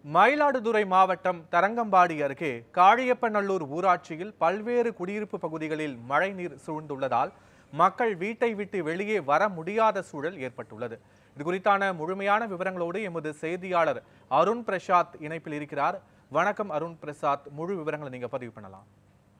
மயிலாடுதுறை மாவட்டம் தரங்கம்பாடி அருகே காளியப்பநல்லூர் ஊராட்சியில் பல்வேறு குடியிருப்பு பகுதிகளில் மழைநீர் சூழ்ந்துள்ளதால் மக்கள் வீட்டை விட்டு வெளியே வர முடியாத சூழல் ஏற்பட்டுள்ளது இது குறித்தான முழுமையான விவரங்களோடு எமது செய்தியாளர் அருண் பிரசாத் இணைப்பில் இருக்கிறார் வணக்கம் அருண் பிரசாத் முழு விவரங்களை நீங்க பதிவு பண்ணலாம்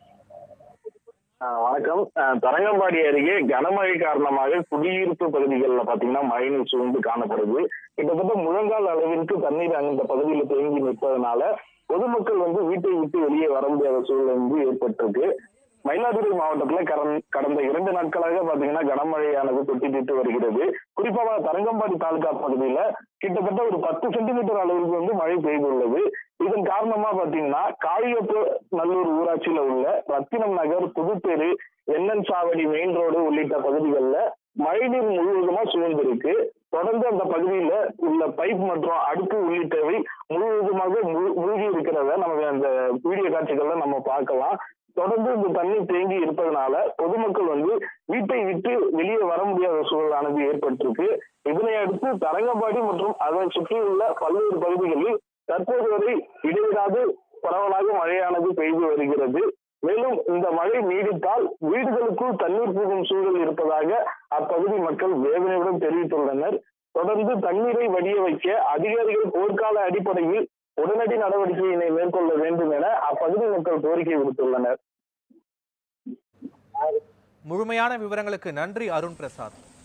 ஆஹ் வணக்கம் ஆஹ் தரங்கம்பாடி அருகே கனமழை காரணமாக குடியிருப்பு பகுதிகளில் பாத்தீங்கன்னா மழைநீர் சூழ்ந்து காணப்படுது கிட்டத்தட்ட முழங்கால் அளவிற்கு தண்ணீர் அந்த பகுதியில் தேங்கி நிற்பதனால பொதுமக்கள் வந்து வீட்டை விட்டு வெளியே வர முடியாத சூழல் வந்து ஏற்பட்டிருக்கு மயிலாடுதுறை மாவட்டத்துல கடந்த கடந்த இரண்டு நாட்களாக பாத்தீங்கன்னா கனமழையானது தொட்டிட்டு வருகிறது குறிப்பாக தரங்கம்பாடி தாலுகா பகுதியில கிட்டத்தட்ட ஒரு பத்து சென்டிமீட்டர் அளவுக்கு வந்து மழை பெய்துள்ளது இதன் காரணமா பாத்தீங்கன்னா காளியப்பு நல்லூர் ஊராட்சியில உள்ள ரத்தினம் நகர் புதுத்தெரு என்என் சாவடி மெயின் ரோடு உள்ளிட்ட பகுதிகளில் மழைநீர் முழுவதுமா சூழ்ந்திருக்கு தொடர்ந்து அந்த பகுதியில உள்ள பைப் மற்றும் அடுப்பு உள்ளிட்டவை முழுவதுமாக மூழ்- மூழ்கி இருக்கிறத நம்ம அந்த வீடியோ காட்சிகள்ல நம்ம பார்க்கலாம் தொடர்ந்து இந்த தண்ணீர் தேங்கி இருப்பதனால பொதுமக்கள் வந்து வீட்டை விட்டு வெளியே வர முடியாத சூழலானது ஏற்பட்டிருக்கு இதனை அடுத்து தரங்கம்பாடி மற்றும் அதை சுற்றியுள்ள பல்வேறு பகுதிகளில் தற்போது வரை இடைவிடாது பரவலாக மழையானது பெய்து வருகிறது மேலும் இந்த மழை நீடித்தால் வீடுகளுக்குள் தண்ணீர் புகும் சூழல் இருப்பதாக அப்பகுதி மக்கள் வேதனையுடன் தெரிவித்துள்ளனர் தொடர்ந்து தண்ணீரை வடிய வைக்க அதிகாரிகள் போர்க்கால அடிப்படையில் உடனடி நடவடிக்கையினை மேற்கொள்ள வேண்டும் என அப்பகுதி மக்கள் கோரிக்கை விடுத்துள்ளனர் முழுமையான விவரங்களுக்கு நன்றி அருண் பிரசாத்